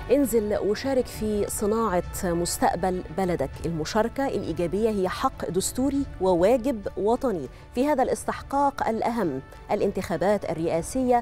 انزل وشارك في صناعة مستقبل بلدك المشاركة الإيجابية هي حق دستوري وواجب وطني في هذا الاستحقاق الأهم الانتخابات الرئاسية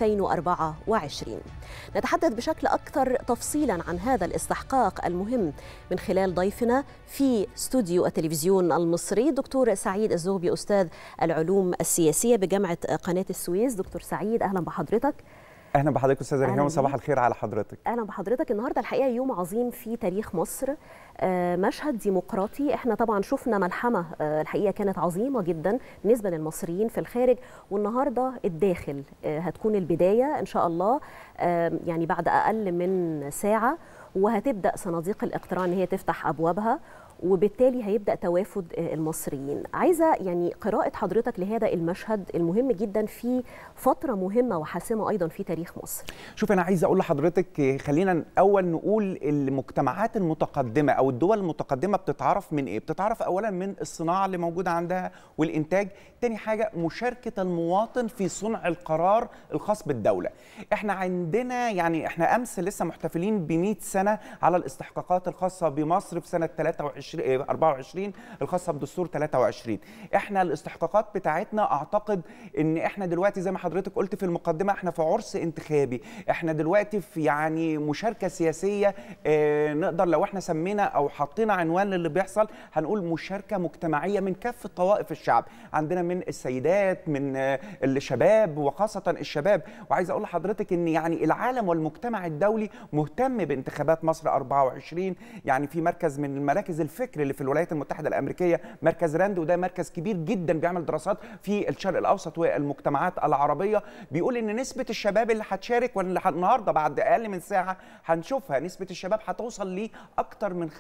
2024 نتحدث بشكل أكثر تفصيلا عن هذا الاستحقاق المهم من خلال ضيفنا في استوديو التلفزيون المصري دكتور سعيد الزغبي أستاذ العلوم السياسية بجامعة قناة السويس دكتور سعيد أهلا بحضرتك اهلا بحضرتك استاذه ريهام وصباح الخير على حضرتك اهلا بحضرتك النهارده الحقيقه يوم عظيم في تاريخ مصر مشهد ديمقراطي احنا طبعا شفنا ملحمه الحقيقه كانت عظيمه جدا بالنسبه للمصريين في الخارج والنهارده الداخل هتكون البدايه ان شاء الله يعني بعد اقل من ساعه وهتبدا صناديق الاقتراع هي تفتح ابوابها وبالتالي هيبدا توافد المصريين عايزه يعني قراءه حضرتك لهذا المشهد المهم جدا في فتره مهمه وحاسمه ايضا في تاريخ مصر شوف انا عايزه اقول لحضرتك خلينا اول نقول المجتمعات المتقدمه او الدول المتقدمه بتتعرف من ايه بتتعرف اولا من الصناعه اللي موجوده عندها والانتاج تاني حاجه مشاركه المواطن في صنع القرار الخاص بالدوله احنا عندنا يعني احنا امس لسه محتفلين ب 100 سنه على الاستحقاقات الخاصه بمصر في سنه 23 24 الخاصه بدستور 23 احنا الاستحقاقات بتاعتنا اعتقد ان احنا دلوقتي زي ما حضرتك قلت في المقدمه احنا في عرس انتخابي احنا دلوقتي في يعني مشاركه سياسيه اه نقدر لو احنا سمينا او حطينا عنوان للي بيحصل هنقول مشاركه مجتمعيه من كافه طوائف الشعب عندنا من السيدات من اه الشباب وخاصه الشباب وعايز اقول لحضرتك ان يعني العالم والمجتمع الدولي مهتم بانتخابات مصر 24 يعني في مركز من المراكز الفكر اللي في الولايات المتحده الامريكيه مركز راند وده مركز كبير جدا بيعمل دراسات في الشرق الاوسط والمجتمعات العربيه بيقول ان نسبه الشباب اللي هتشارك واللي النهارده بعد اقل من ساعه هنشوفها نسبه الشباب هتوصل لاكثر من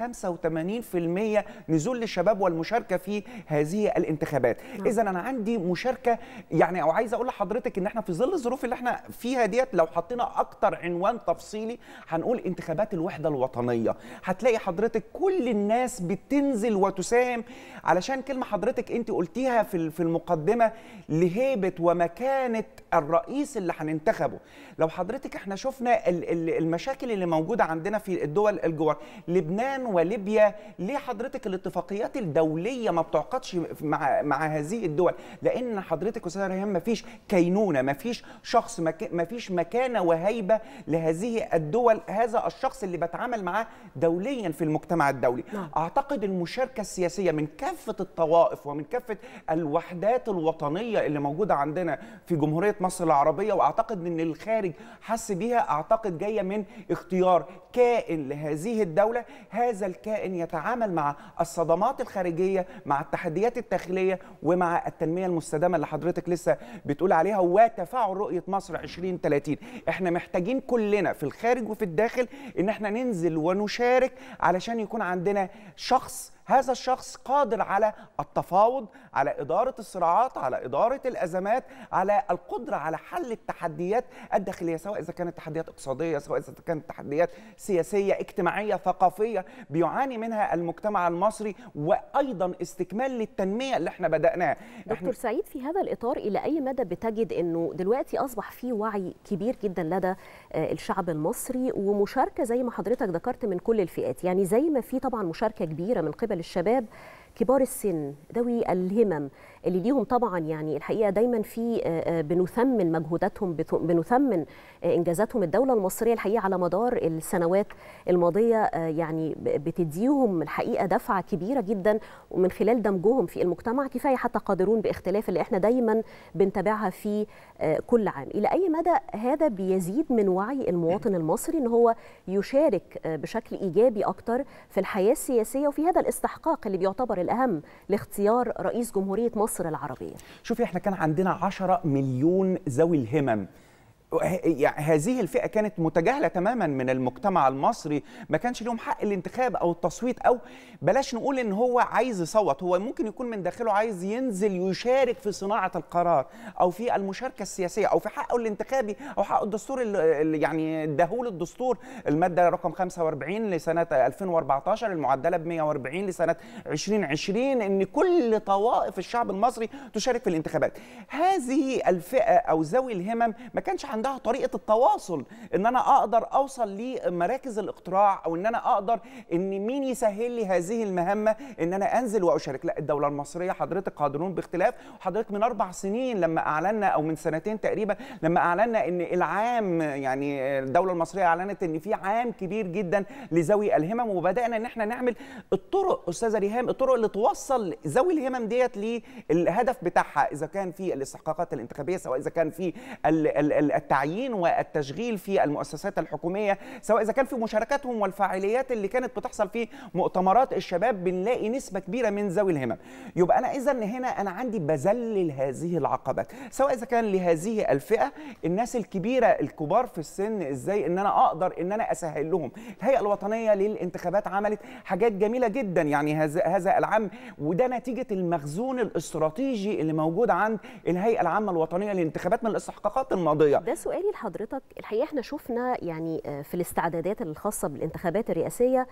85% نزول للشباب والمشاركه في هذه الانتخابات اذا انا عندي مشاركه يعني او عايز اقول لحضرتك ان احنا في ظل الظروف اللي احنا فيها ديت لو حطينا اكتر عنوان تفصيلي هنقول انتخابات الوحده الوطنيه هتلاقي حضرتك كل الناس بتنزل وتساهم علشان كلمه حضرتك انت قلتيها في في المقدمه لهيبه ومكانه الرئيس اللي هننتخبه لو حضرتك احنا شفنا المشاكل اللي موجوده عندنا في الدول الجوار لبنان وليبيا ليه حضرتك الاتفاقيات الدوليه ما بتعقدش مع مع هذه الدول لان حضرتك استاذه ريهام ما فيش كينونه ما فيش شخص ما فيش مكانه وهيبه لهذه الدول هذا الشخص اللي بتعامل معاه دوليا في المجتمع الدولي نعم. اعتقد المشاركه السياسيه من كافه الطوائف ومن كافه الوحدات الوطنيه اللي موجوده عندنا في جمهوريه مصر العربيه واعتقد ان الخارج حس بيها اعتقد جايه من اختيار كائن لهذه الدوله هذا الكائن يتعامل مع الصدمات الخارجيه مع التحديات الداخليه ومع التنميه المستدامه اللي حضرتك لسه بتقول عليها وتفاعل رؤيه مصر 2030 احنا محتاجين كلنا في الخارج وفي الداخل ان احنا ننزل ونشارك علشان يكون عندنا شخص هذا الشخص قادر على التفاوض على إدارة الصراعات على إدارة الأزمات على القدرة على حل التحديات الداخلية سواء إذا كانت تحديات اقتصادية سواء إذا كانت تحديات سياسية اجتماعية ثقافية بيعاني منها المجتمع المصري وأيضا استكمال للتنمية اللي احنا بدأناها دكتور سعيد في هذا الإطار إلى أي مدى بتجد أنه دلوقتي أصبح في وعي كبير جدا لدى الشعب المصري ومشاركة زي ما حضرتك ذكرت من كل الفئات يعني زي ما في طبعا مشاركة كبيرة من قبل الشباب كبار السن ذوي الهمم اللي ليهم طبعا يعني الحقيقه دايما في بنثمن مجهوداتهم بنثمن انجازاتهم الدوله المصريه الحقيقه على مدار السنوات الماضيه يعني بتديهم الحقيقه دفعه كبيره جدا ومن خلال دمجهم في المجتمع كفايه حتى قادرون باختلاف اللي احنا دايما بنتابعها في كل عام الى اي مدى هذا بيزيد من وعي المواطن المصري ان هو يشارك بشكل ايجابي اكتر في الحياه السياسيه وفي هذا الاستحقاق اللي بيعتبر الاهم لاختيار رئيس جمهوريه مصر العربيه شوفي احنا كان عندنا 10 مليون ذوي الهمم هذه الفئه كانت متجاهله تماما من المجتمع المصري ما كانش لهم حق الانتخاب او التصويت او بلاش نقول ان هو عايز يصوت هو ممكن يكون من داخله عايز ينزل يشارك في صناعه القرار او في المشاركه السياسيه او في حقه الانتخابي او حقه الدستور اللي يعني اداهوله الدستور الماده رقم 45 لسنه 2014 المعدله ب 140 لسنه 2020 ان كل طوائف الشعب المصري تشارك في الانتخابات هذه الفئه او ذوي الهمم ما كانش عندهم عندها طريقه التواصل ان انا اقدر اوصل لمراكز الاقتراع او ان انا اقدر ان مين يسهل لي هذه المهمه ان انا انزل واشارك لا الدوله المصريه حضرتك قادرون باختلاف حضرتك من اربع سنين لما اعلنا او من سنتين تقريبا لما اعلنا ان العام يعني الدوله المصريه اعلنت ان في عام كبير جدا لذوي الهمم وبدانا ان احنا نعمل الطرق استاذه ريهام الطرق اللي توصل ذوي الهمم ديت للهدف بتاعها اذا كان في الاستحقاقات الانتخابيه سواء اذا كان في التعيين والتشغيل في المؤسسات الحكوميه سواء اذا كان في مشاركاتهم والفعاليات اللي كانت بتحصل في مؤتمرات الشباب بنلاقي نسبه كبيره من ذوي الهمم يبقى انا اذا هنا انا عندي بذلل هذه العقبات سواء اذا كان لهذه الفئه الناس الكبيره الكبار في السن ازاي ان انا اقدر ان انا اسهل لهم الهيئه الوطنيه للانتخابات عملت حاجات جميله جدا يعني هذا هذا العام وده نتيجه المخزون الاستراتيجي اللي موجود عند الهيئه العامه الوطنيه للانتخابات من الاستحقاقات الماضيه ده سؤالي لحضرتك الحقيقه احنا شفنا يعني في الاستعدادات الخاصه بالانتخابات الرئاسيه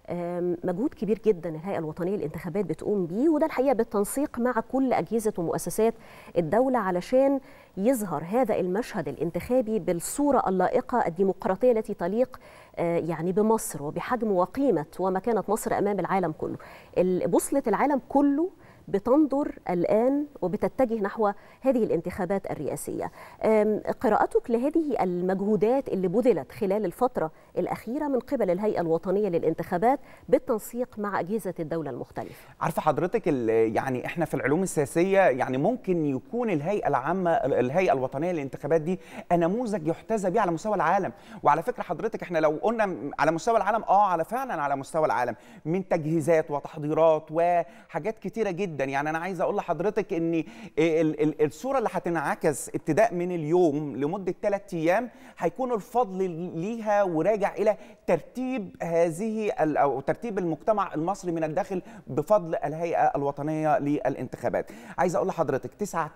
مجهود كبير جدا الهيئه الوطنيه للانتخابات بتقوم بيه وده الحقيقه بالتنسيق مع كل اجهزه ومؤسسات الدوله علشان يظهر هذا المشهد الانتخابي بالصوره اللائقه الديمقراطيه التي تليق يعني بمصر وبحجم وقيمه ومكانه مصر امام العالم كله بوصله العالم كله بتنظر الآن وبتتجه نحو هذه الانتخابات الرئاسية قراءتك لهذه المجهودات اللي بذلت خلال الفترة الأخيرة من قبل الهيئة الوطنية للانتخابات بالتنسيق مع أجهزة الدولة المختلفة عارفة حضرتك يعني إحنا في العلوم السياسية يعني ممكن يكون الهيئة العامة الهيئة الوطنية للانتخابات دي نموذج يحتذى به على مستوى العالم وعلى فكرة حضرتك إحنا لو قلنا على مستوى العالم آه على فعلا على مستوى العالم من تجهيزات وتحضيرات وحاجات كتيرة جدا جدا يعني انا عايز اقول لحضرتك ان الصوره اللي هتنعكس ابتداء من اليوم لمده ثلاث ايام هيكون الفضل ليها وراجع الى ترتيب هذه او ترتيب المجتمع المصري من الداخل بفضل الهيئه الوطنيه للانتخابات عايز اقول لحضرتك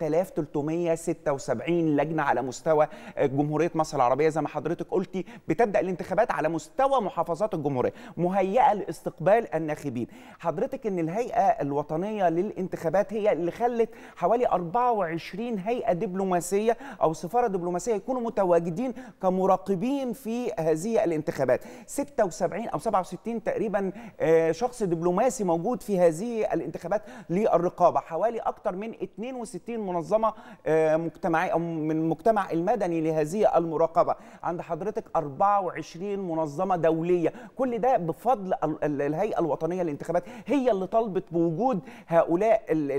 9376 لجنه على مستوى جمهوريه مصر العربيه زي ما حضرتك قلتي بتبدا الانتخابات على مستوى محافظات الجمهوريه مهيئه لاستقبال الناخبين حضرتك ان الهيئه الوطنيه للانتخابات هي اللي خلت حوالي 24 هيئه دبلوماسيه او سفاره دبلوماسيه يكونوا متواجدين كمراقبين في هذه الانتخابات 76 او 67 تقريبا شخص دبلوماسي موجود في هذه الانتخابات للرقابه حوالي اكثر من 62 منظمه مجتمعيه او من المجتمع المدني لهذه المراقبه عند حضرتك 24 منظمه دوليه كل ده بفضل الهيئه الوطنيه للانتخابات هي اللي طلبت بوجود هؤلاء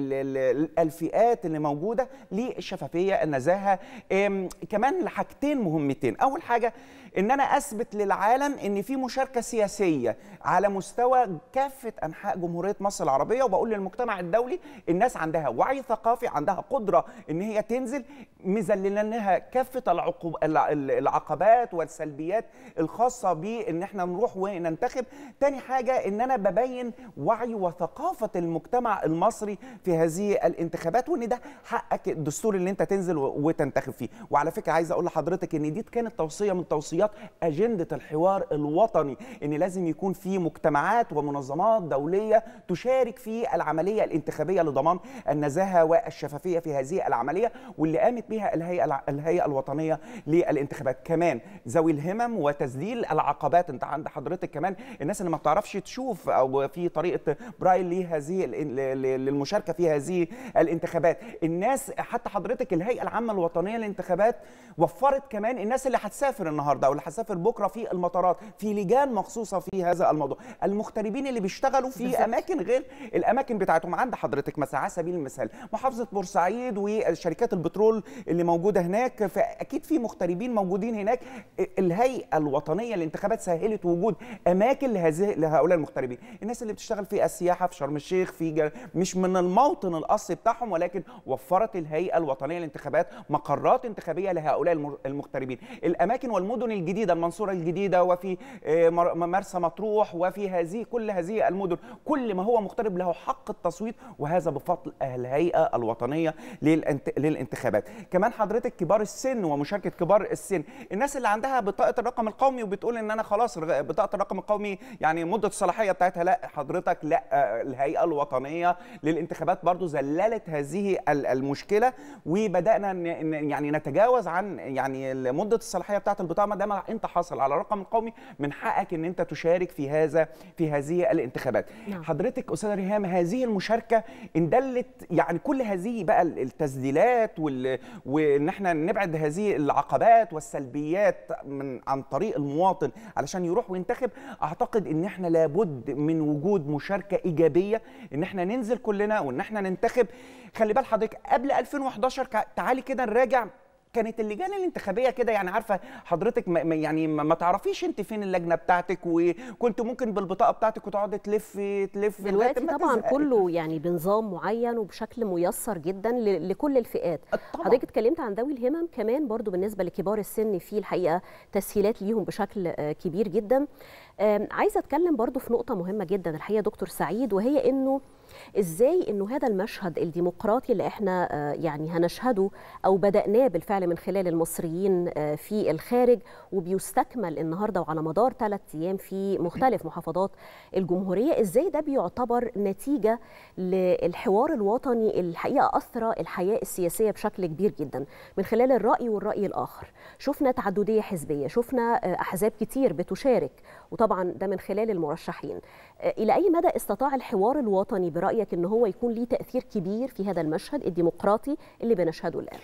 الفئات اللي موجوده للشفافيه النزاهه كمان حاجتين مهمتين اول حاجه ان انا اثبت للعالم ان في مشاركه سياسيه على مستوى كافه انحاء جمهوريه مصر العربيه وبقول للمجتمع الدولي الناس عندها وعي ثقافي عندها قدره ان هي تنزل مذللناها كافه العقوب العقبات والسلبيات الخاصه بان احنا نروح وننتخب تاني حاجه ان انا ببين وعي وثقافه المجتمع المصري في هذه الانتخابات وان ده حقك الدستور اللي انت تنزل وتنتخب فيه وعلى فكره عايز اقول لحضرتك ان دي كانت توصيه من توصيات اجنده الحوار الوطني ان لازم يكون في مجتمعات ومنظمات دوليه تشارك في العمليه الانتخابيه لضمان النزاهه والشفافيه في هذه العمليه واللي قامت بها الهيئه الهيئه الوطنيه للانتخابات كمان ذوي الهمم وتذليل العقبات انت عند حضرتك كمان الناس اللي ما بتعرفش تشوف او في طريقه برايل لهذه للمشاركه في هذه الانتخابات الناس حتى حضرتك الهيئه العامه الوطنيه للانتخابات وفرت كمان الناس اللي هتسافر النهارده او اللي هتسافر بكره في المطارات في لجان مخصوصه في هذا الموضوع المغتربين اللي بيشتغلوا في بالزبط. اماكن غير الاماكن بتاعتهم عند حضرتك مثلا على سبيل المثال محافظه بورسعيد وشركات البترول اللي موجوده هناك فاكيد في مغتربين موجودين هناك الهيئه الوطنيه للانتخابات سهلت وجود اماكن لهذه لهؤلاء المغتربين الناس اللي بتشتغل في السياحه في شرم الشيخ في مش من الموطن الاصلي بتاعهم ولكن وفرت الهيئه الوطنيه للانتخابات مقرات انتخابيه لهؤلاء المغتربين الاماكن والمدن الجديده المنصوره الجديده وفي مرسى مطروح وفي هذه كل هذه المدن كل ما هو مغترب له حق التصويت وهذا بفضل الهيئه الوطنيه للانتخابات كمان حضرتك كبار السن ومشاركه كبار السن الناس اللي عندها بطاقه الرقم القومي وبتقول ان انا خلاص بطاقه الرقم القومي يعني مده الصلاحيه بتاعتها لا حضرتك لا الهيئه الوطنيه للانتخابات برضو زللت هذه المشكله وبدانا يعني نتجاوز عن يعني مده الصلاحيه بتاعه البطاقه ما دام انت حاصل على الرقم القومي من حقك ان انت تشارك في هذا في هذه الانتخابات نعم. حضرتك استاذه ريهام هذه المشاركه ان دلت يعني كل هذه بقى التسجيلات وال... وان احنا نبعد هذه العقبات والسلبيات من عن طريق المواطن علشان يروح وينتخب اعتقد ان احنا لابد من وجود مشاركه ايجابيه ان احنا ننزل كلنا وان احنا ننتخب خلي بال حضرتك قبل 2011 تعالي كده نراجع كانت اللجان الانتخابيه كده يعني عارفه حضرتك ما يعني ما تعرفيش انت فين اللجنه بتاعتك وكنت ممكن بالبطاقه بتاعتك وتقعدي تلف تلف دلوقتي طبعا تزهق. كله يعني بنظام معين وبشكل ميسر جدا لكل الفئات طبعا. حضرتك اتكلمت عن ذوي الهمم كمان برضو بالنسبه لكبار السن في الحقيقه تسهيلات ليهم بشكل كبير جدا عايزه اتكلم برضو في نقطه مهمه جدا الحقيقه دكتور سعيد وهي انه ازاي انه هذا المشهد الديمقراطي اللي احنا يعني هنشهده او بداناه بالفعل من خلال المصريين في الخارج وبيستكمل النهارده وعلى مدار ثلاث ايام في مختلف محافظات الجمهوريه ازاي ده بيعتبر نتيجه للحوار الوطني الحقيقه اثرى الحياه السياسيه بشكل كبير جدا من خلال الراي والراي الاخر شفنا تعدديه حزبيه شفنا احزاب كتير بتشارك وطبعا ده من خلال المرشحين الى اي مدى استطاع الحوار الوطني برايك ان هو يكون ليه تاثير كبير في هذا المشهد الديمقراطي اللي بنشهده الان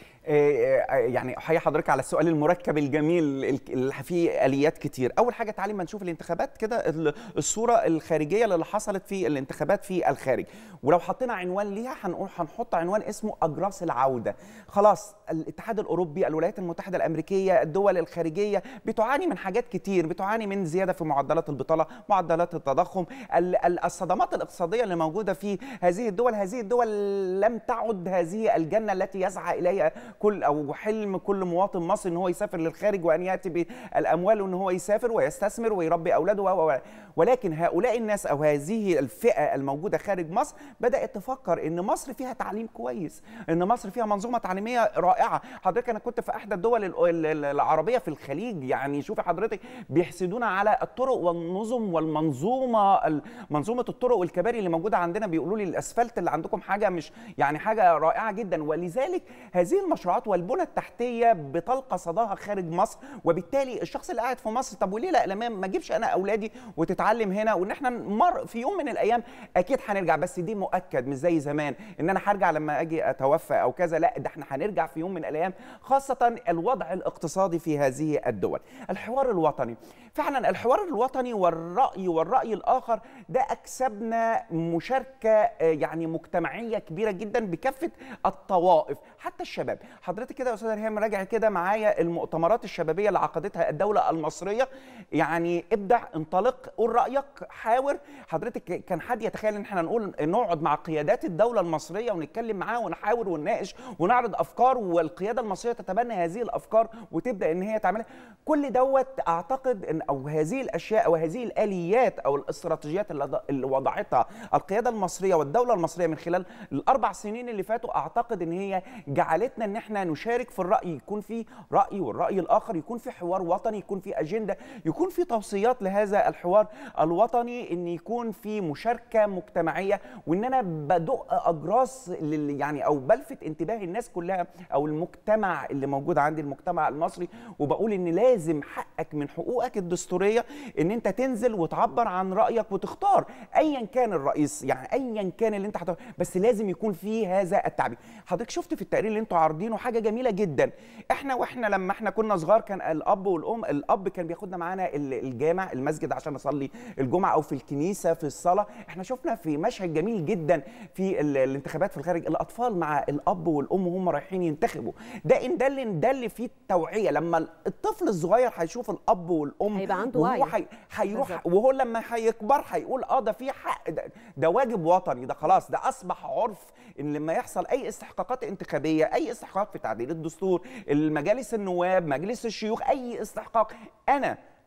يعني احيي حضرتك على السؤال المركب الجميل اللي فيه اليات كتير اول حاجه تعالي ما نشوف الانتخابات كده الصوره الخارجيه اللي حصلت في الانتخابات في الخارج ولو حطينا عنوان ليها هنقول هنحط عنوان اسمه اجراس العوده خلاص الاتحاد الاوروبي الولايات المتحده الامريكيه الدول الخارجيه بتعاني من حاجات كتير بتعاني من زياده في معدلات البطاله معدلات التضخم الصدمات الاقتصاديه اللي موجوده في هذه الدول هذه الدول لم تعد هذه الجنه التي يسعى اليها كل او حلم كل مواطن مصري ان هو يسافر للخارج وان ياتي بالاموال وان هو يسافر ويستثمر ويربي اولاده ولكن هؤلاء الناس او هذه الفئه الموجوده خارج مصر بدات تفكر ان مصر فيها تعليم كويس ان مصر فيها منظومه تعليميه رائعه حضرتك انا كنت في احدى الدول العربيه في الخليج يعني شوفي حضرتك بيحسدونا على الطرق والنظم والمنظومه منظومه الطرق والكباري اللي موجوده عندنا بيقولوا لي الاسفلت اللي عندكم حاجه مش يعني حاجه رائعه جدا ولذلك هذه المشروعات والبنى التحتيه بتلقى صداها خارج مصر وبالتالي الشخص اللي قاعد في مصر طب وليه لا لما ما اجيبش انا اولادي وتتعلم هنا وان احنا مر في يوم من الايام اكيد هنرجع بس دي مؤكد مش زي زمان ان انا هرجع لما اجي اتوفى او كذا لا ده احنا هنرجع في يوم من الايام خاصه الوضع الاقتصادي في هذه الدول الحوار الوطني فعلا الحوار الوطني والراي والراي الاخر ده اكسبنا مشاركه يعني مجتمعيه كبيره جدا بكافه الطوائف حتى الشباب حضرتك كده يا استاذه ريهام راجع كده معايا المؤتمرات الشبابيه اللي عقدتها الدوله المصريه يعني ابدع انطلق قول رايك حاور حضرتك كان حد يتخيل ان احنا نقول نقعد مع قيادات الدوله المصريه ونتكلم معاها ونحاور ونناقش ونعرض افكار والقياده المصريه تتبنى هذه الافكار وتبدا ان هي تعملها كل دوت اعتقد ان او هذه الاشياء او هذه الاليات او الاستراتيجيات اللي وضعتها القياده المصريه والدوله المصريه من خلال الاربع سنين اللي فاتوا اعتقد ان هي جعلتنا ان احنا نشارك في الراي يكون في راي والراي الاخر يكون في حوار وطني يكون في اجنده يكون في توصيات لهذا الحوار الوطني ان يكون في مشاركه مجتمعيه وان انا بدق اجراس يعني او بلفت انتباه الناس كلها او المجتمع اللي موجود عندي المجتمع المصري وبقول ان لازم حقك من حقوقك الدستوريه ان انت تنزل وتعبر عن رايك وتختار ايا كان الرئيس يعني ايا كان اللي انت حطه بس لازم يكون في هذا التعبير حضرتك شفت في التقرير اللي انتوا عارضينه حاجه جميله جدا احنا واحنا لما احنا كنا صغار كان الاب والام الاب كان بياخدنا معانا الجامع المسجد عشان نصلي الجمعه او في الكنيسه في الصلاه احنا شفنا في مشهد جميل جدا في الانتخابات في الخارج الاطفال مع الاب والام وهم رايحين ينتخبوا ده ان ده اللي ده اللي فيه التوعيه لما الطفل الصغير هيشوف الاب والام هيبقى عنده وعي حي... هيروح وهو لما هيكبر هيقول اه ده في حق ده, ده واجب وطني ده خلاص ده اصبح عرف ان لما يحصل اي استحقاقات انتخابيه اي استحقاق في تعديل الدستور المجالس النواب مجلس الشيوخ اي استحقاق انا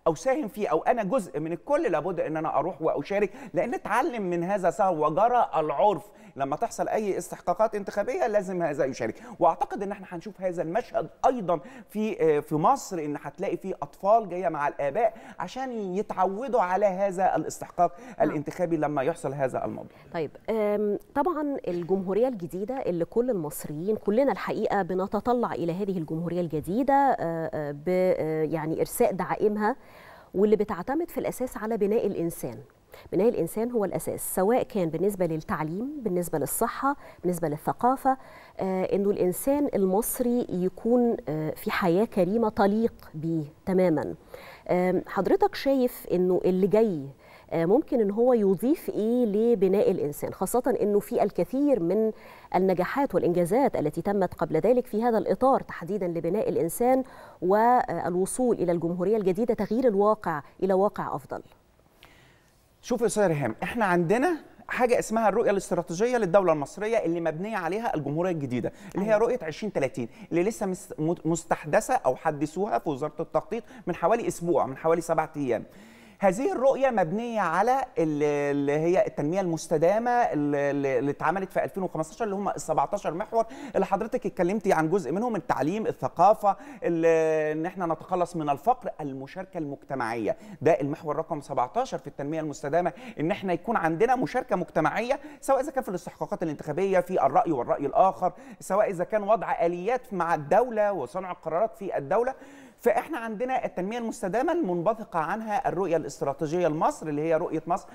او ساهم فيه او انا جزء من الكل لابد ان انا اروح واشارك لان اتعلم من هذا سهل وجرى العرف لما تحصل اي استحقاقات انتخابيه لازم هذا يشارك واعتقد ان احنا هنشوف هذا المشهد ايضا في في مصر ان هتلاقي في اطفال جايه مع الاباء عشان يتعودوا على هذا الاستحقاق الانتخابي لما يحصل هذا الموضوع طيب طبعا الجمهوريه الجديده اللي كل المصريين كلنا الحقيقه بنتطلع الى هذه الجمهوريه الجديده ب يعني ارساء دعائمها واللي بتعتمد في الاساس على بناء الانسان بناء الانسان هو الاساس سواء كان بالنسبه للتعليم بالنسبه للصحه بالنسبه للثقافه آه انه الانسان المصري يكون آه في حياه كريمه تليق به تماما آه حضرتك شايف انه اللي جاي ممكن ان هو يضيف ايه لبناء الانسان خاصه انه في الكثير من النجاحات والانجازات التي تمت قبل ذلك في هذا الاطار تحديدا لبناء الانسان والوصول الى الجمهوريه الجديده تغيير الواقع الى واقع افضل شوف يا استاذ ريهام احنا عندنا حاجه اسمها الرؤيه الاستراتيجيه للدوله المصريه اللي مبنيه عليها الجمهوريه الجديده اللي هي رؤيه 2030 اللي لسه مستحدثه او حدثوها في وزاره التخطيط من حوالي اسبوع من حوالي سبعة ايام هذه الرؤية مبنية على اللي هي التنمية المستدامة اللي اتعملت في 2015 اللي هم ال 17 محور اللي حضرتك اتكلمتي عن جزء منهم التعليم، الثقافة، ان احنا نتخلص من الفقر، المشاركة المجتمعية، ده المحور رقم 17 في التنمية المستدامة ان احنا يكون عندنا مشاركة مجتمعية سواء اذا كان في الاستحقاقات الانتخابية في الرأي والرأي الآخر، سواء اذا كان وضع آليات مع الدولة وصنع القرارات في الدولة، فاحنا عندنا التنميه المستدامه المنبثقه عنها الرؤيه الاستراتيجيه لمصر اللي هي رؤيه مصر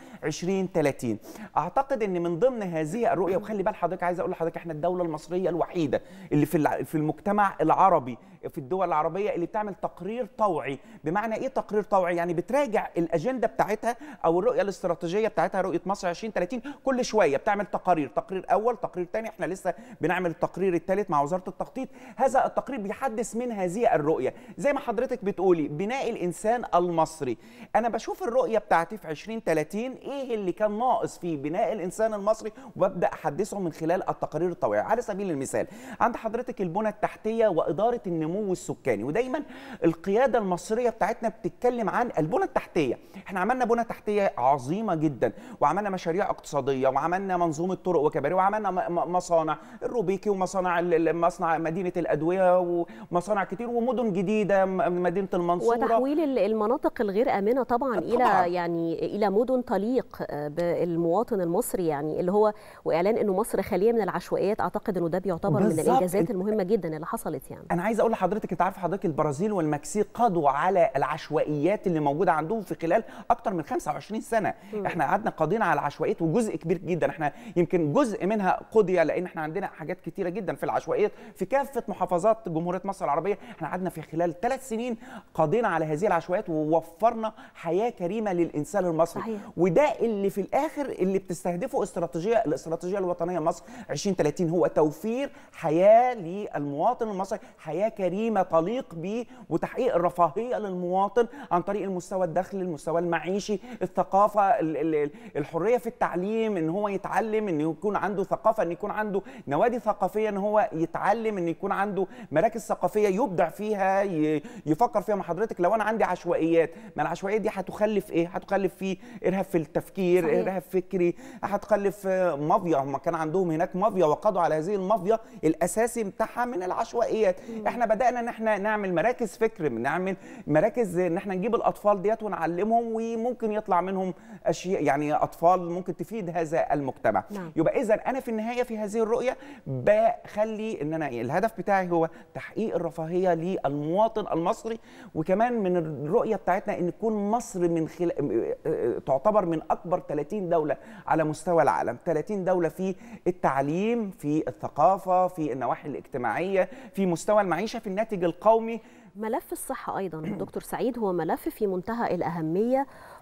2030 اعتقد ان من ضمن هذه الرؤيه وخلي بال حضرتك عايز اقول لحضرتك احنا الدوله المصريه الوحيده اللي في في المجتمع العربي في الدول العربيه اللي بتعمل تقرير طوعي بمعنى ايه تقرير طوعي يعني بتراجع الاجنده بتاعتها او الرؤيه الاستراتيجيه بتاعتها رؤيه مصر 2030 كل شويه بتعمل تقارير تقرير اول تقرير ثاني احنا لسه بنعمل التقرير الثالث مع وزاره التخطيط هذا التقرير بيحدث من هذه الرؤيه زي ما حضرتك بتقولي بناء الانسان المصري انا بشوف الرؤيه بتاعتي في 2030 ايه اللي كان ناقص في بناء الانسان المصري وببدا احدثه من خلال التقارير الطوعيه على سبيل المثال عند حضرتك البنى التحتيه واداره النمو السكاني ودايما القياده المصريه بتاعتنا بتتكلم عن البنى التحتيه احنا عملنا بنى تحتيه عظيمه جدا وعملنا مشاريع اقتصاديه وعملنا منظومه طرق وكباري وعملنا مصانع الروبيكي ومصانع مصنع مدينه الادويه ومصانع كتير ومدن جديده مدينه المنصوره وتحويل المناطق الغير امنه طبعا, طبعاً. الى يعني الى مدن تليق بالمواطن المصري يعني اللي هو واعلان انه مصر خاليه من العشوائيات اعتقد انه ده بيعتبر من الانجازات المهمه جدا اللي حصلت يعني انا عايز اقول لحضرتك انت عارف حضرتك البرازيل والمكسيك قضوا على العشوائيات اللي موجوده عندهم في خلال اكتر من 25 سنه م. احنا قعدنا قاضيين على العشوائيات وجزء كبير جدا احنا يمكن جزء منها قضي لان احنا عندنا حاجات كتيره جدا في العشوائيات في كافه محافظات جمهوريه مصر العربيه احنا قعدنا في خلال ثلاث سنين قضينا على هذه العشوائيات ووفرنا حياه كريمه للانسان المصري صحيح. وده اللي في الاخر اللي بتستهدفه استراتيجيه الاستراتيجيه الوطنيه مصر 2030 هو توفير حياه للمواطن المصري حياه كريمه تليق به وتحقيق الرفاهيه للمواطن عن طريق المستوى الدخلي المستوى المعيشي الثقافه الحريه في التعليم ان هو يتعلم ان يكون عنده ثقافه ان يكون عنده نوادي ثقافيه ان هو يتعلم ان يكون عنده مراكز ثقافيه يبدع فيها يفكر فيها مع حضرتك لو انا عندي عشوائيات ما العشوائيات دي هتخلف ايه هتخلف في ارهاب في التفكير صحيح. ارهاب فكري هتخلف مافيا هم كان عندهم هناك مافيا وقضوا على هذه المافيا الاساسي بتاعها من العشوائيات م. احنا بدانا ان احنا نعمل مراكز فكر نعمل مراكز ان احنا نجيب الاطفال ديت ونعلمهم وممكن يطلع منهم اشياء يعني اطفال ممكن تفيد هذا المجتمع نعم. يبقى اذا انا في النهايه في هذه الرؤيه بخلي ان انا الهدف بتاعي هو تحقيق الرفاهيه للمواطن المصري وكمان من الرؤيه بتاعتنا ان تكون مصر من خل... تعتبر من اكبر 30 دوله على مستوى العالم 30 دوله في التعليم في الثقافه في النواحي الاجتماعيه في مستوى المعيشه في الناتج القومي ملف الصحة أيضا دكتور سعيد هو ملف في منتهى الأهمية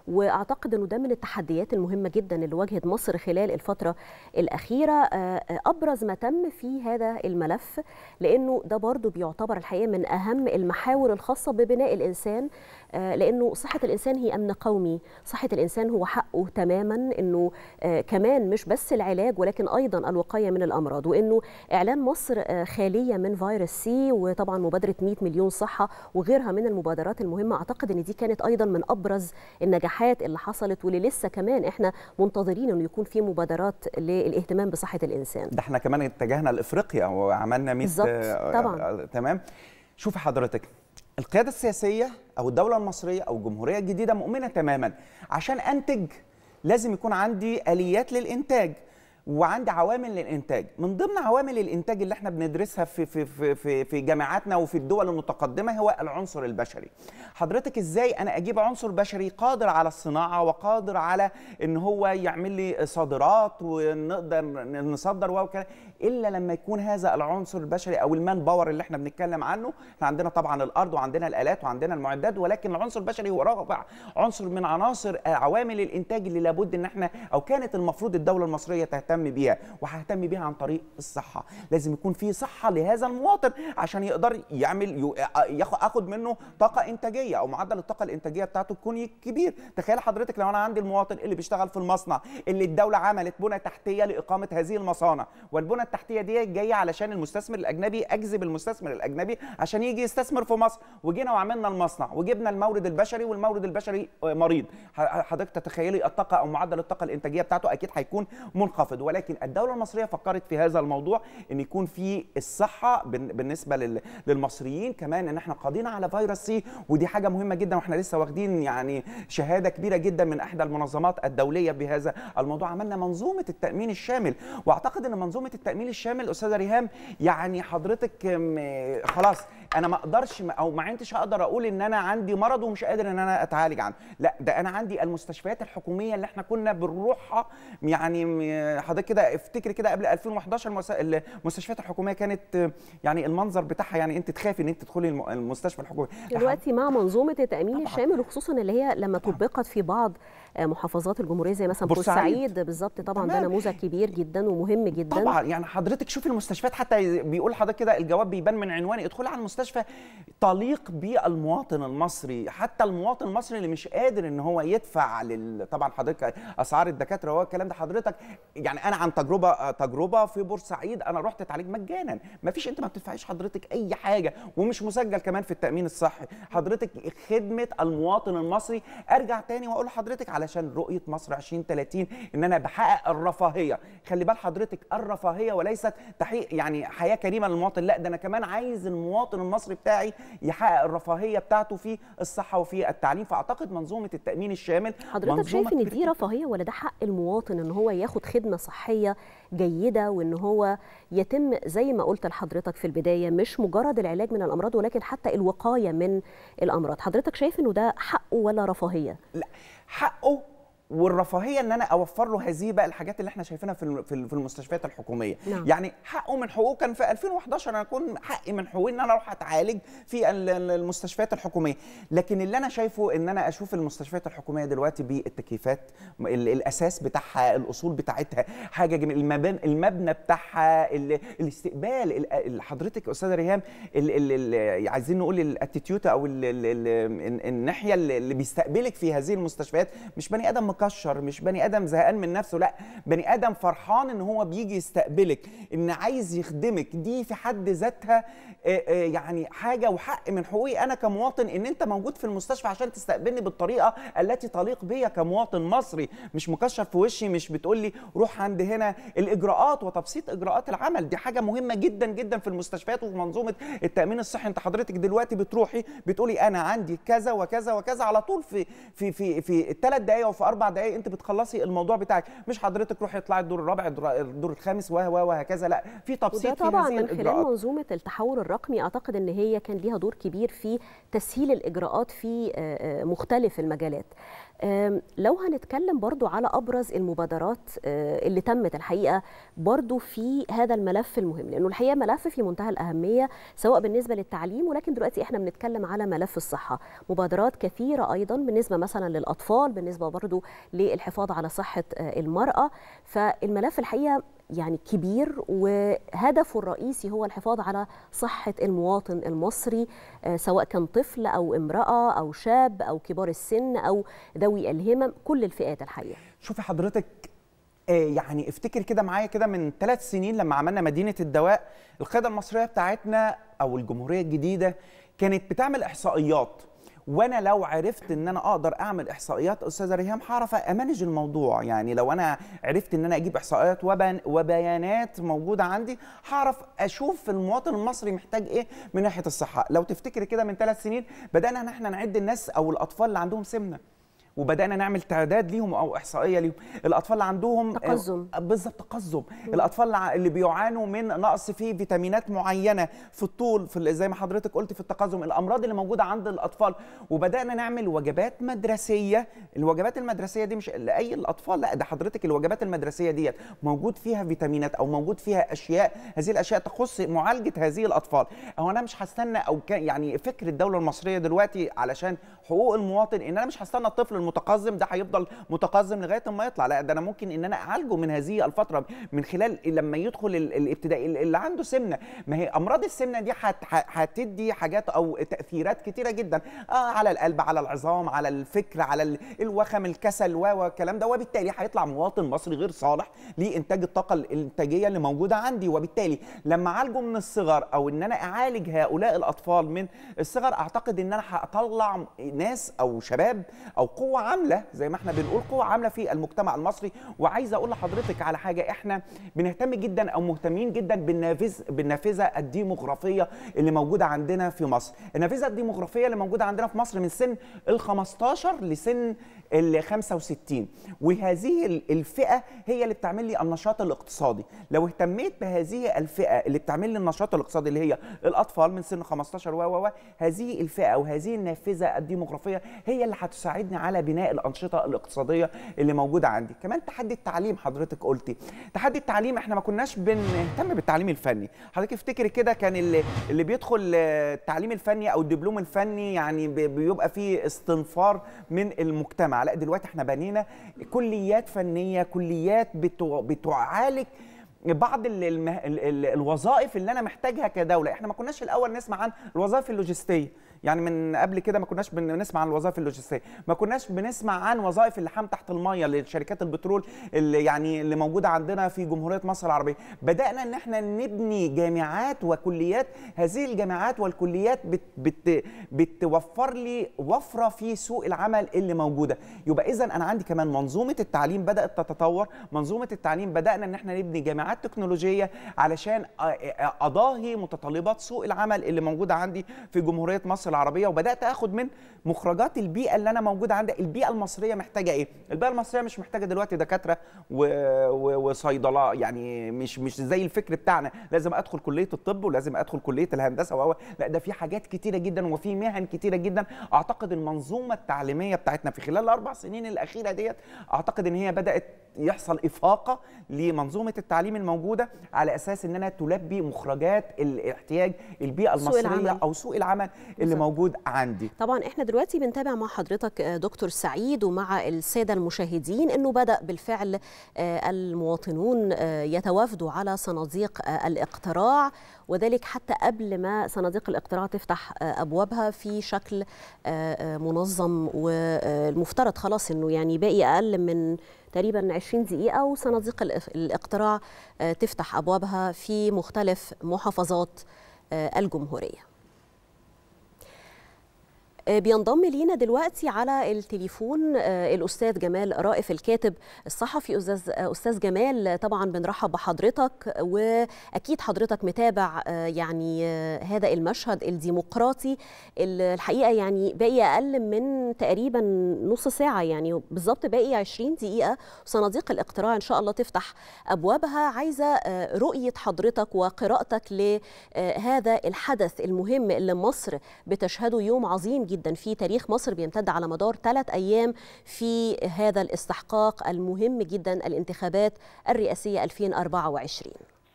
واعتقد انه ده من التحديات المهمه جدا اللي واجهت مصر خلال الفتره الاخيره ابرز ما تم في هذا الملف لانه ده برضو بيعتبر الحقيقه من اهم المحاور الخاصه ببناء الانسان لانه صحه الانسان هي امن قومي صحه الانسان هو حقه تماما انه كمان مش بس العلاج ولكن ايضا الوقايه من الامراض وانه اعلان مصر خاليه من فيروس سي وطبعا مبادره 100 مليون صحه وغيرها من المبادرات المهمه اعتقد ان دي كانت ايضا من ابرز النجاحات اللي حصلت واللي لسه كمان احنا منتظرين انه يكون في مبادرات للاهتمام بصحه الانسان ده احنا كمان اتجهنا لافريقيا وعملنا 100 طبعا تمام شوفي حضرتك القياده السياسيه او الدوله المصريه او الجمهوريه الجديده مؤمنه تماما عشان انتج لازم يكون عندي اليات للانتاج وعندي عوامل للانتاج من ضمن عوامل الانتاج اللي احنا بندرسها في في في في, في جامعاتنا وفي الدول المتقدمه هو العنصر البشري حضرتك ازاي انا اجيب عنصر بشري قادر على الصناعه وقادر على ان هو يعمل لي صادرات ونقدر نصدر وكذا الا لما يكون هذا العنصر البشري او المان باور اللي احنا بنتكلم عنه احنا عندنا طبعا الارض وعندنا الالات وعندنا المعدات ولكن العنصر البشري هو رابع عنصر من عناصر عوامل الانتاج اللي لابد ان احنا او كانت المفروض الدوله المصريه تهتم بيها وههتم بيها عن طريق الصحه لازم يكون في صحه لهذا المواطن عشان يقدر يعمل ياخد منه طاقه انتاجيه او معدل الطاقه الانتاجيه بتاعته تكون كبير تخيل حضرتك لو انا عندي المواطن اللي بيشتغل في المصنع اللي الدوله عملت بنى تحتيه لاقامه هذه المصانع والبنى التحتيه دي جايه علشان المستثمر الاجنبي اجذب المستثمر الاجنبي عشان يجي يستثمر في مصر وجينا وعملنا المصنع وجبنا المورد البشري والمورد البشري مريض حضرتك تتخيلي الطاقه او معدل الطاقه الانتاجيه بتاعته اكيد هيكون منخفض ولكن الدوله المصريه فكرت في هذا الموضوع ان يكون في الصحه بالنسبه للمصريين كمان ان احنا قاضينا على فيروس سي ودي حاجه مهمه جدا واحنا لسه واخدين يعني شهاده كبيره جدا من احدى المنظمات الدوليه بهذا الموضوع عملنا منظومه التامين الشامل واعتقد ان منظومه التامين الشامل استاذه ريهام يعني حضرتك خلاص انا ما اقدرش او ما عنديش اقدر اقول ان انا عندي مرض ومش قادر ان انا اتعالج عنه لا ده انا عندي المستشفيات الحكوميه اللي احنا كنا بنروحها يعني حضرتك كده افتكري كده قبل 2011 المستشفيات الحكوميه كانت يعني المنظر بتاعها يعني انت تخافي ان انت تدخلي المستشفى الحكومي دلوقتي مع منظومه التامين الشامل وخصوصا اللي هي لما طبقت في بعض محافظات الجمهوريه زي مثلا بورسعيد بالظبط طبعا ده نموذج كبير جدا ومهم جدا طبعا يعني حضرتك شوفي المستشفيات حتى بيقول حضرتك كده الجواب بيبان من عنوان ادخلي على المستشفى تليق بالمواطن المصري حتى المواطن المصري اللي مش قادر ان هو يدفع لل... طبعا حضرتك اسعار الدكاتره وهو الكلام ده حضرتك يعني انا عن تجربه تجربه في بورسعيد انا رحت اتعالج مجانا ما فيش انت ما بتدفعيش حضرتك اي حاجه ومش مسجل كمان في التامين الصحي حضرتك خدمه المواطن المصري ارجع تاني واقول لحضرتك علشان رؤيه مصر 2030 ان انا بحقق الرفاهيه خلي بال حضرتك الرفاهيه وليست تحقيق يعني حياه كريمه للمواطن لا ده انا كمان عايز المواطن المصري بتاعي يحقق الرفاهيه بتاعته في الصحه وفي التعليم فاعتقد منظومه التامين الشامل حضرتك شايف ان دي رفاهيه ولا ده حق المواطن ان هو ياخد خدمه صحيه جيده وان هو يتم زي ما قلت لحضرتك في البدايه مش مجرد العلاج من الامراض ولكن حتى الوقايه من الامراض حضرتك شايف انه ده حقه ولا رفاهيه لا حقه والرفاهيه ان انا اوفر له هذه بقى الحاجات اللي احنا شايفينها في في المستشفيات الحكوميه نعم. يعني حقه من حقوقه كان في 2011 انا اكون حقي من حقوقي ان انا اروح اتعالج في المستشفيات الحكوميه لكن اللي انا شايفه ان انا اشوف المستشفيات الحكوميه دلوقتي بالتكييفات الاساس بتاعها الاصول بتاعتها حاجه جميل المبنى المبنى بتاعها الاستقبال حضرتك استاذه ريهام عايزين نقول الاتيتيود او ال ال ال الناحيه اللي بيستقبلك في هذه المستشفيات مش بني ادم مكشر مش بني ادم زهقان من نفسه لا بني ادم فرحان ان هو بيجي يستقبلك ان عايز يخدمك دي في حد ذاتها يعني حاجه وحق من حقوقي انا كمواطن ان انت موجود في المستشفى عشان تستقبلني بالطريقه التي تليق بيا كمواطن مصري مش مكشر في وشي مش بتقول لي روح عند هنا الاجراءات وتبسيط اجراءات العمل دي حاجه مهمه جدا جدا في المستشفيات وفي منظومه التامين الصحي انت حضرتك دلوقتي بتروحي بتقولي انا عندي كذا وكذا وكذا على طول في في في في الثلاث دقائق وفي اربع دقائق انت بتخلصي الموضوع بتاعك مش حضرتك روحي اطلعي الدور الرابع الدور الخامس وهكذا لا في تبسيط وده طبعا من خلال منظومه التحول الرقمي اعتقد ان هي كان ليها دور كبير في تسهيل الاجراءات في مختلف المجالات لو هنتكلم برضو على أبرز المبادرات اللي تمت الحقيقة برضو في هذا الملف المهم لأنه الحقيقة ملف في منتهى الأهمية سواء بالنسبة للتعليم ولكن دلوقتي احنا بنتكلم على ملف الصحة مبادرات كثيرة أيضا بالنسبة مثلا للأطفال بالنسبة برضو للحفاظ على صحة المرأة فالملف الحقيقة يعني كبير وهدفه الرئيسي هو الحفاظ على صحة المواطن المصري سواء كان طفل أو امرأة أو شاب أو كبار السن أو ذوي الهمم كل الفئات الحقيقة شوفي حضرتك يعني افتكر كده معايا كده من ثلاث سنين لما عملنا مدينة الدواء القيادة المصرية بتاعتنا أو الجمهورية الجديدة كانت بتعمل إحصائيات وانا لو عرفت ان انا اقدر اعمل احصائيات استاذه ريهام هعرف امانج الموضوع يعني لو انا عرفت ان انا اجيب احصائيات وبيانات موجوده عندي هعرف اشوف المواطن المصري محتاج ايه من ناحيه الصحه لو تفتكري كده من ثلاث سنين بدانا ان احنا نعد الناس او الاطفال اللي عندهم سمنه وبدانا نعمل تعداد ليهم او احصائيه ليهم الاطفال اللي عندهم تقزم بالظبط تقزم الاطفال اللي بيعانوا من نقص في فيتامينات معينه في الطول في زي ما حضرتك قلت في التقزم الامراض اللي موجوده عند الاطفال وبدانا نعمل وجبات مدرسيه الوجبات المدرسيه دي مش لاي الاطفال لا ده حضرتك الوجبات المدرسيه ديت موجود فيها فيتامينات او موجود فيها اشياء هذه الاشياء تخص معالجه هذه الاطفال او انا مش هستنى او يعني فكر الدوله المصريه دلوقتي علشان حقوق المواطن ان انا مش هستنى الطفل المتقزم ده هيفضل متقزم لغايه ما يطلع لا ده انا ممكن ان انا اعالجه من هذه الفتره من خلال لما يدخل الابتدائي اللي عنده سمنه ما هي امراض السمنه دي هتدي حاجات او تاثيرات كتيره جدا آه على القلب على العظام على الفكر على الوخم الكسل والكلام ده وبالتالي هيطلع مواطن مصري غير صالح لانتاج الطاقه الانتاجيه اللي موجوده عندي وبالتالي لما اعالجه من الصغر او ان انا اعالج هؤلاء الاطفال من الصغر اعتقد ان انا هطلع ناس او شباب او قوه عامله زي ما احنا بنقول قوه عامله في المجتمع المصري وعايز اقول لحضرتك على حاجه احنا بنهتم جدا او مهتمين جدا بالنافذ بالنافذه الديموغرافيه اللي موجوده عندنا في مصر النافذه الديموغرافيه اللي موجوده عندنا في مصر من سن ال 15 لسن ال 65 وهذه الفئه هي اللي بتعمل لي النشاط الاقتصادي لو اهتميت بهذه الفئه اللي بتعمل لي النشاط الاقتصادي اللي هي الاطفال من سن 15 و و هذه الفئه او هذه النافذه الديموغرافيه هي اللي هتساعدني على بناء الانشطه الاقتصاديه اللي موجوده عندي كمان تحدي التعليم حضرتك قلتي تحدي التعليم احنا ما كناش بنهتم بالتعليم الفني حضرتك افتكري كده كان اللي, اللي بيدخل التعليم الفني او الدبلوم الفني يعني بيبقى فيه استنفار من المجتمع لا دلوقتي احنا بنينا كليات فنيه كليات بتعالج بعض ال ال ال الوظائف اللي انا محتاجها كدوله احنا ما كناش الاول نسمع عن الوظائف اللوجستيه يعني من قبل كده ما كناش بنسمع عن الوظائف اللوجستيه ما كناش بنسمع عن وظائف اللحام تحت الميه لشركات البترول اللي يعني اللي موجوده عندنا في جمهوريه مصر العربيه بدانا ان احنا نبني جامعات وكليات هذه الجامعات والكليات بت بت بتوفر لي وفره في سوق العمل اللي موجوده يبقى اذا انا عندي كمان منظومه التعليم بدات تتطور منظومه التعليم بدانا ان احنا نبني جامعات تكنولوجيه علشان اضاهي متطلبات سوق العمل اللي موجوده عندي في جمهوريه مصر العربيه وبدات اخد من مخرجات البيئه اللي انا موجوده عندها البيئه المصريه محتاجه ايه البيئه المصريه مش محتاجه دلوقتي دكاتره وصيدله يعني مش مش زي الفكر بتاعنا لازم ادخل كليه الطب ولازم ادخل كليه الهندسه و لا ده في حاجات كتيره جدا وفي مهن كتيره جدا اعتقد المنظومه التعليميه بتاعتنا في خلال الاربع سنين الاخيره ديت اعتقد ان هي بدات يحصل افاقه لمنظومه التعليم الموجوده على اساس ان انا تلبي مخرجات الاحتياج البيئه المصريه العمل. او سوق العمل اللي موجود عندي طبعا احنا دلوقتي بنتابع مع حضرتك دكتور سعيد ومع الساده المشاهدين انه بدا بالفعل المواطنون يتوافدوا على صناديق الاقتراع وذلك حتى قبل ما صناديق الاقتراع تفتح ابوابها في شكل منظم والمفترض خلاص انه يعني باقي اقل من تقريبا 20 دقيقة وصناديق الاقتراع تفتح أبوابها في مختلف محافظات الجمهورية بينضم لينا دلوقتي على التليفون الاستاذ جمال رائف الكاتب الصحفي استاذ استاذ جمال طبعا بنرحب بحضرتك واكيد حضرتك متابع يعني هذا المشهد الديمقراطي الحقيقه يعني باقي اقل من تقريبا نص ساعه يعني بالظبط باقي 20 دقيقه صناديق الاقتراع ان شاء الله تفتح ابوابها عايزه رؤيه حضرتك وقراءتك لهذا الحدث المهم اللي مصر بتشهده يوم عظيم جدا جدا في تاريخ مصر بيمتد على مدار ثلاث أيام في هذا الاستحقاق المهم جدا الانتخابات الرئاسية 2024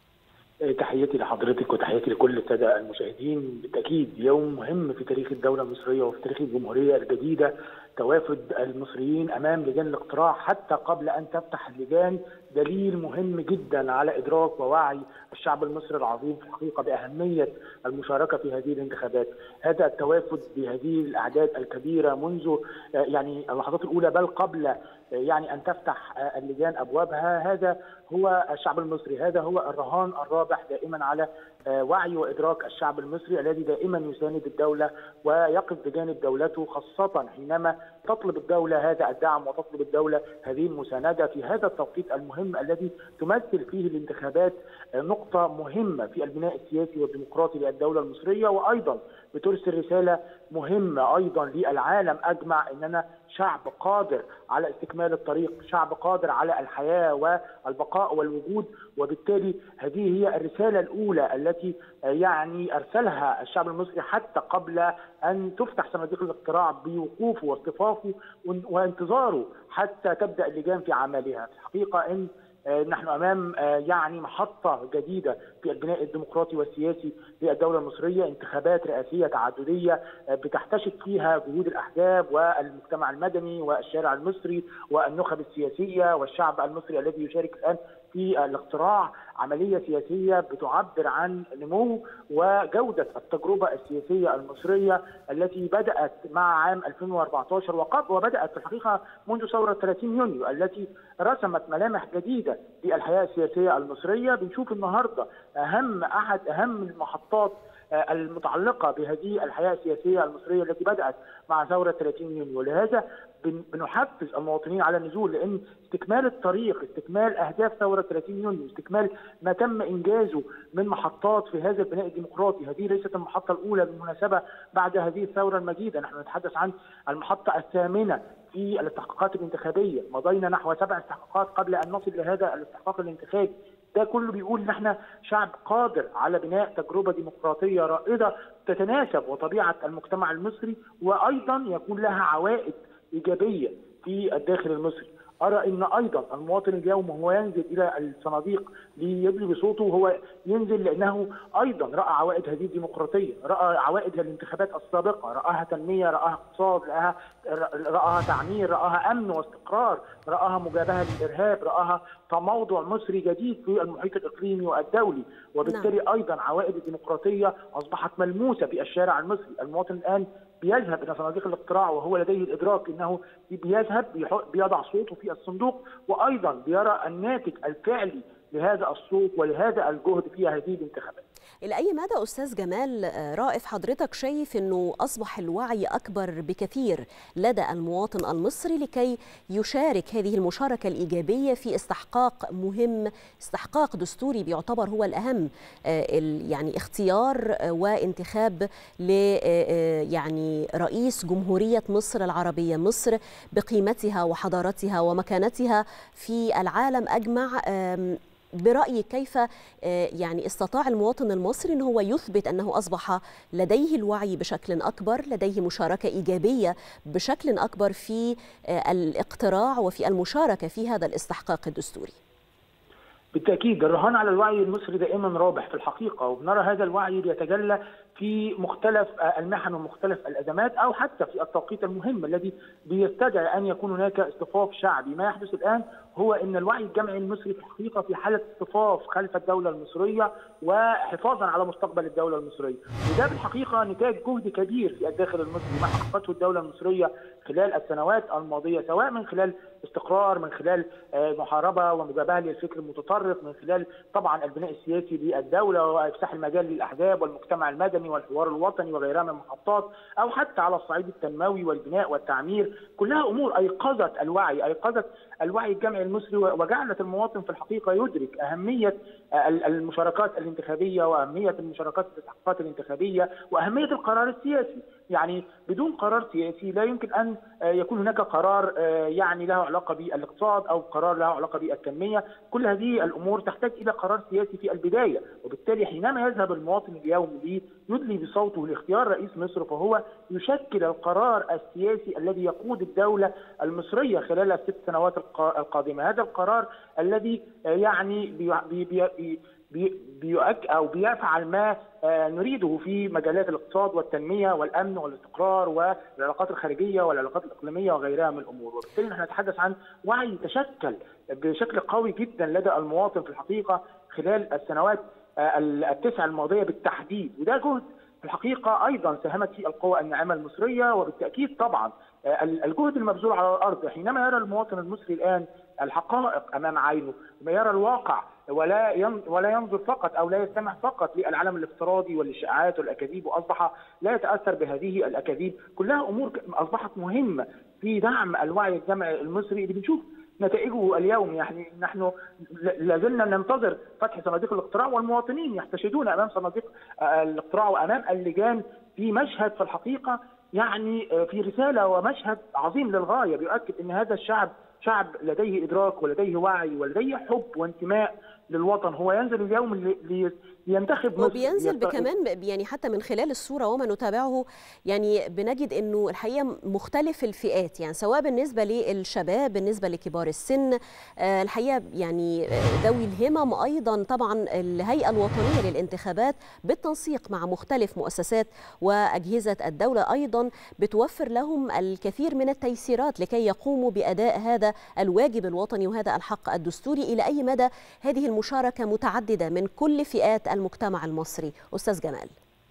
تحياتي لحضرتك وتحياتي لكل الساده المشاهدين بالتاكيد يوم مهم في تاريخ الدوله المصريه وفي تاريخ الجمهوريه الجديده توافد المصريين امام لجان الاقتراع حتى قبل ان تفتح اللجان دليل مهم جدا على ادراك ووعي الشعب المصري العظيم في الحقيقه باهميه المشاركه في هذه الانتخابات، هذا التوافد بهذه الاعداد الكبيره منذ يعني اللحظات الاولى بل قبل يعني ان تفتح اللجان ابوابها هذا هو الشعب المصري، هذا هو الرهان الرابح دائما على وعي وادراك الشعب المصري الذي دائما يساند الدوله ويقف بجانب دولته خاصه حينما تطلب الدوله هذا الدعم وتطلب الدوله هذه المسانده في هذا التوقيت المهم الذي تمثل فيه الانتخابات نقطه مهمه في البناء السياسي والديمقراطي للدوله المصريه وايضا بترسل رساله مهمه ايضا للعالم اجمع اننا شعب قادر على استكمال الطريق، شعب قادر على الحياه والبقاء والوجود وبالتالي هذه هي الرساله الاولى التي يعني ارسلها الشعب المصري حتى قبل ان تفتح صناديق الاقتراع بوقوفه واصطفافه وانتظاره حتى تبدا اللجان في عملها، في الحقيقه ان نحن امام يعني محطه جديده في البناء الديمقراطي والسياسي للدوله المصريه انتخابات رئاسيه تعدديه بتحتشد فيها جهود الاحزاب والمجتمع المدني والشارع المصري والنخب السياسيه والشعب المصري الذي يشارك الان في الاقتراع عمليه سياسيه بتعبر عن نمو وجوده التجربه السياسيه المصريه التي بدات مع عام 2014 وقبل وبدات في الحقيقه منذ ثوره 30 يونيو التي رسمت ملامح جديده للحياه السياسيه المصريه بنشوف النهارده اهم احد اهم المحطات المتعلقه بهذه الحياه السياسيه المصريه التي بدات مع ثوره 30 يونيو ولهذا بنحفز المواطنين على النزول لان استكمال الطريق استكمال اهداف ثوره 30 يونيو استكمال ما تم انجازه من محطات في هذا البناء الديمقراطي هذه ليست المحطه الاولى بالمناسبه بعد هذه الثوره المجيده نحن نتحدث عن المحطه الثامنه في الاستحقاقات الانتخابيه مضينا نحو سبع استحقاقات قبل ان نصل لهذا الاستحقاق الانتخابي ده كله بيقول ان احنا شعب قادر على بناء تجربه ديمقراطيه رائده تتناسب وطبيعه المجتمع المصري وايضا يكون لها عوائد ايجابيه في الداخل المصري ارى ان ايضا المواطن اليوم وهو ينزل الى الصناديق ليدلي بصوته هو ينزل لانه ايضا راى عوائد هذه الديمقراطيه، راى عوائد الانتخابات السابقه، راها تنميه، راها اقتصاد، راها راها تعمير، راها امن واستقرار، راها مجابهه للارهاب، راها تموضع مصري جديد في المحيط الاقليمي والدولي، وبالتالي نعم. ايضا عوائد الديمقراطيه اصبحت ملموسه في الشارع المصري، المواطن الان بيذهب الى صناديق الاقتراع وهو لديه الادراك انه بيذهب بيضع صوته في الصندوق وايضا بيرى الناتج الفعلي لهذا الصوت ولهذا الجهد في هذه الانتخابات. إلى أي مدى أستاذ جمال رائف حضرتك شايف أنه أصبح الوعي أكبر بكثير لدى المواطن المصري لكي يشارك هذه المشاركة الإيجابية في استحقاق مهم استحقاق دستوري بيعتبر هو الأهم يعني اختيار وانتخاب ل يعني رئيس جمهورية مصر العربية مصر بقيمتها وحضارتها ومكانتها في العالم أجمع برأيك كيف يعني استطاع المواطن المصري أن هو يثبت أنه أصبح لديه الوعي بشكل أكبر لديه مشاركة إيجابية بشكل أكبر في الاقتراع وفي المشاركة في هذا الاستحقاق الدستوري بالتاكيد الرهان على الوعي المصري دائما رابح في الحقيقه وبنرى هذا الوعي بيتجلى في مختلف المحن ومختلف الازمات او حتى في التوقيت المهم الذي بيستدعي ان يكون هناك اصطفاف شعبي، ما يحدث الان هو ان الوعي الجمعي المصري في الحقيقه في حاله اصطفاف خلف الدوله المصريه وحفاظا على مستقبل الدوله المصريه، وده بالحقيقه نتاج جهد كبير في الداخل المصري ما حققته الدوله المصريه خلال السنوات الماضيه سواء من خلال استقرار من خلال محاربه ومجابهه للفكر المتطرف من خلال طبعا البناء السياسي للدوله وافساح المجال للاحزاب والمجتمع المدني والحوار الوطني وغيرها من المحطات او حتى على الصعيد التنموي والبناء والتعمير كلها امور ايقظت الوعي ايقظت الوعي الجمعي المصري وجعلت المواطن في الحقيقه يدرك اهميه المشاركات الانتخابيه واهميه المشاركات في الاستحقاقات الانتخابيه واهميه القرار السياسي يعني بدون قرار سياسي لا يمكن ان يكون هناك قرار يعني له علاقه بالاقتصاد او قرار له علاقه بالتنميه، كل هذه الامور تحتاج الى قرار سياسي في البدايه، وبالتالي حينما يذهب المواطن اليوم ليدلي بصوته لاختيار رئيس مصر فهو يشكل القرار السياسي الذي يقود الدوله المصريه خلال الست سنوات القادمه، هذا القرار الذي يعني بي بي بي بيؤك او بيفعل ما نريده في مجالات الاقتصاد والتنميه والامن والاستقرار والعلاقات الخارجيه والعلاقات الاقليميه وغيرها من الامور، وبالتالي نحن نتحدث عن وعي تشكل بشكل قوي جدا لدى المواطن في الحقيقه خلال السنوات التسع الماضيه بالتحديد، وده جهد في الحقيقه ايضا ساهمت فيه القوى الناعمه المصريه وبالتاكيد طبعا الجهد المبذول على الارض حينما يرى المواطن المصري الان الحقائق امام عينه ويرى الواقع ولا ولا ينظر فقط او لا يستمع فقط للعالم الافتراضي والاشاعات والاكاذيب واصبح لا يتاثر بهذه الاكاذيب كلها امور اصبحت مهمه في دعم الوعي الجمعي المصري اللي بنشوف نتائجه اليوم يعني نحن لازلنا ننتظر فتح صناديق الاقتراع والمواطنين يحتشدون امام صناديق الاقتراع وامام اللجان في مشهد في الحقيقه يعني في رساله ومشهد عظيم للغايه بيؤكد ان هذا الشعب شعب لديه ادراك ولديه وعي ولديه حب وانتماء للوطن هو ينزل اليوم لينتخب مصر وبينزل بكمان يعني حتى من خلال الصوره وما نتابعه يعني بنجد انه الحقيقه مختلف الفئات يعني سواء بالنسبه للشباب بالنسبه لكبار السن الحقيقه يعني ذوي الهمم ايضا طبعا الهيئه الوطنيه للانتخابات بالتنسيق مع مختلف مؤسسات واجهزه الدوله ايضا بتوفر لهم الكثير من التيسيرات لكي يقوموا باداء هذا الواجب الوطني وهذا الحق الدستوري الى اي مدى هذه المشاركه متعدده من كل فئات المجتمع المصري استاذ جمال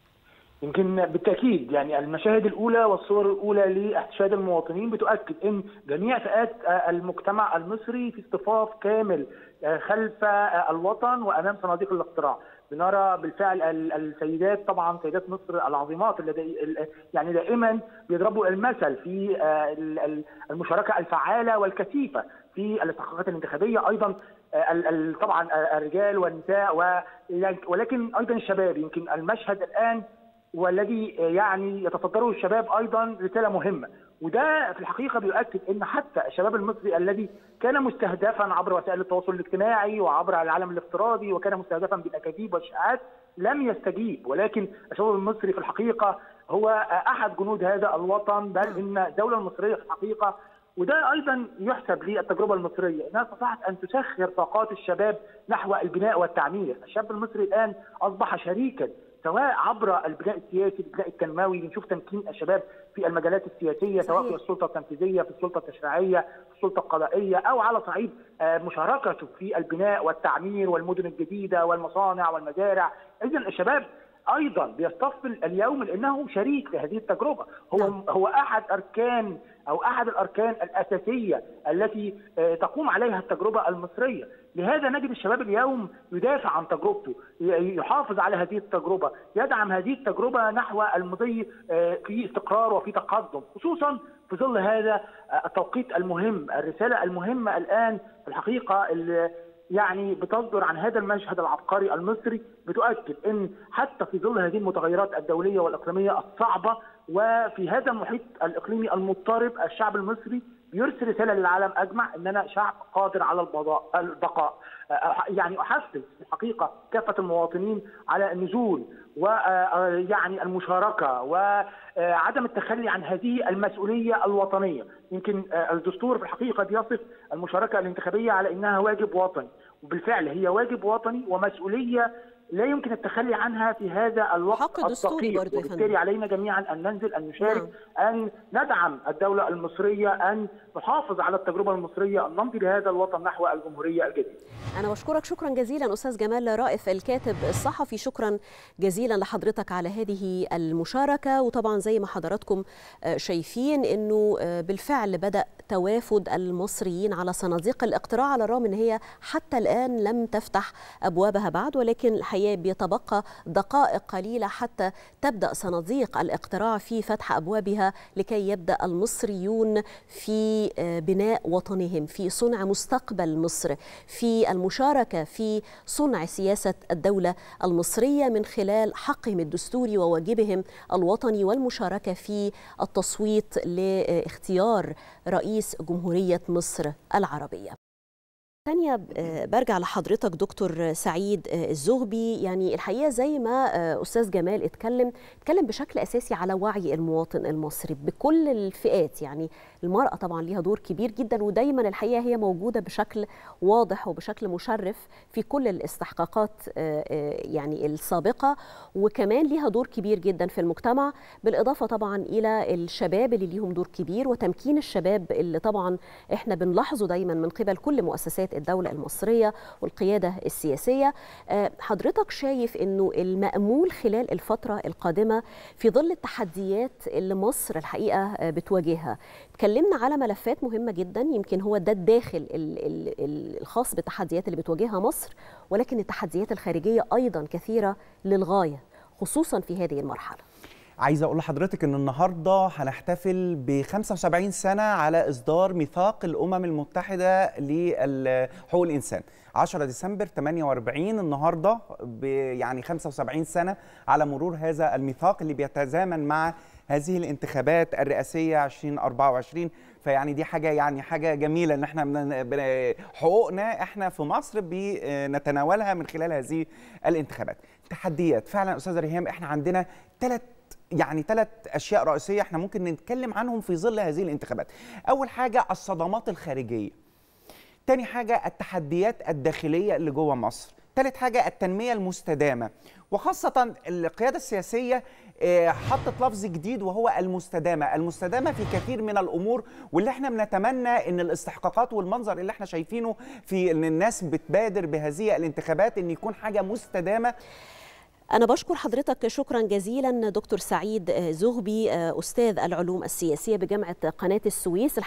يمكن بالتاكيد يعني المشاهد الاولى والصور الاولى لاحتشاد المواطنين بتؤكد ان جميع فئات المجتمع المصري في اصطفاف كامل خلف الوطن وامام صناديق الاقتراع بنرى بالفعل السيدات طبعا سيدات مصر العظيمات الذي يعني دائما بيضربوا المثل في المشاركه الفعاله والكثيفه في الاستحقاقات الانتخابيه ايضا طبعا الرجال والنساء ولكن ايضا الشباب يمكن المشهد الان والذي يعني يتصدره الشباب ايضا رساله مهمه وده في الحقيقه بيؤكد ان حتى الشباب المصري الذي كان مستهدفا عبر وسائل التواصل الاجتماعي وعبر العالم الافتراضي وكان مستهدفا بالاكاذيب والاشاعات لم يستجيب ولكن الشباب المصري في الحقيقه هو احد جنود هذا الوطن بل ان الدوله المصريه في الحقيقه وده ايضا يحسب للتجربه المصريه انها استطاعت ان تسخر طاقات الشباب نحو البناء والتعمير، الشاب المصري الان اصبح شريكا سواء عبر البناء السياسي البناء التنموي بنشوف تمكين الشباب في المجالات السياسيه سواء في السلطه التنفيذيه في السلطه التشريعيه في السلطه القضائيه او على صعيد مشاركته في البناء والتعمير والمدن الجديده والمصانع والمزارع اذا الشباب ايضا بيصطف اليوم لانه شريك في هذه التجربه هو نعم. هو احد اركان او احد الاركان الاساسيه التي تقوم عليها التجربه المصريه لهذا نجد الشباب اليوم يدافع عن تجربته يحافظ على هذه التجربه يدعم هذه التجربه نحو المضي في استقرار وفي تقدم خصوصا في ظل هذا التوقيت المهم الرساله المهمه الان في الحقيقه اللي يعني بتصدر عن هذا المشهد العبقري المصري بتؤكد ان حتى في ظل هذه المتغيرات الدوليه والاقليميه الصعبه وفي هذا المحيط الاقليمي المضطرب الشعب المصري بيرسل رساله للعالم اجمع اننا شعب قادر على البقاء يعني احفز في الحقيقه كافه المواطنين على النزول ويعني المشاركه وعدم التخلي عن هذه المسؤوليه الوطنيه يمكن الدستور في الحقيقه بيصف المشاركه الانتخابيه على انها واجب وطني وبالفعل هي واجب وطني ومسؤوليه لا يمكن التخلي عنها في هذا الوقت حق دستوري برضه وبالتالي علينا جميعا ان ننزل ان نشارك نعم. ان ندعم الدوله المصريه ان نحافظ على التجربه المصريه ان نمضي لهذا الوطن نحو الجمهوريه الجديده. انا بشكرك شكرا جزيلا استاذ جمال رائف الكاتب الصحفي شكرا جزيلا لحضرتك على هذه المشاركه وطبعا زي ما حضراتكم شايفين انه بالفعل بدا توافد المصريين على صناديق الاقتراع على الرغم ان هي حتى الان لم تفتح ابوابها بعد ولكن الحقيقه الحقيقه بيتبقى دقائق قليله حتى تبدا صناديق الاقتراع في فتح ابوابها لكي يبدا المصريون في بناء وطنهم في صنع مستقبل مصر في المشاركه في صنع سياسه الدوله المصريه من خلال حقهم الدستوري وواجبهم الوطني والمشاركه في التصويت لاختيار رئيس جمهوريه مصر العربيه تانية برجع لحضرتك دكتور سعيد الزغبي يعني الحقيقة زي ما أستاذ جمال اتكلم اتكلم بشكل أساسي على وعي المواطن المصري بكل الفئات يعني المرأة طبعا ليها دور كبير جدا ودايما الحقيقة هي موجودة بشكل واضح وبشكل مشرف في كل الاستحقاقات يعني السابقة وكمان ليها دور كبير جدا في المجتمع بالإضافة طبعا إلى الشباب اللي ليهم دور كبير وتمكين الشباب اللي طبعا احنا بنلاحظه دايما من قبل كل مؤسسات الدولة المصرية والقيادة السياسية حضرتك شايف أنه المأمول خلال الفترة القادمة في ظل التحديات اللي مصر الحقيقة بتواجهها اتكلمنا على ملفات مهمة جدا يمكن هو ده الداخل الخاص بالتحديات اللي بتواجهها مصر ولكن التحديات الخارجية أيضا كثيرة للغاية خصوصا في هذه المرحلة عايز اقول لحضرتك ان النهارده هنحتفل ب 75 سنه على اصدار ميثاق الامم المتحده لحقوق الانسان 10 ديسمبر 48 النهارده يعني 75 سنه على مرور هذا الميثاق اللي بيتزامن مع هذه الانتخابات الرئاسيه 2024 فيعني دي حاجه يعني حاجه جميله ان احنا حقوقنا احنا في مصر بنتناولها من خلال هذه الانتخابات تحديات فعلا استاذه ريهام احنا عندنا ثلاث يعني ثلاث اشياء رئيسيه احنا ممكن نتكلم عنهم في ظل هذه الانتخابات اول حاجه الصدمات الخارجيه تاني حاجه التحديات الداخليه اللي جوه مصر ثالث حاجه التنميه المستدامه وخاصه القياده السياسيه حطت لفظ جديد وهو المستدامه، المستدامه في كثير من الامور واللي احنا بنتمنى ان الاستحقاقات والمنظر اللي احنا شايفينه في ان الناس بتبادر بهذه الانتخابات ان يكون حاجه مستدامه أنا بشكر حضرتك شكرا جزيلا دكتور سعيد زغبي أستاذ العلوم السياسية بجامعة قناة السويس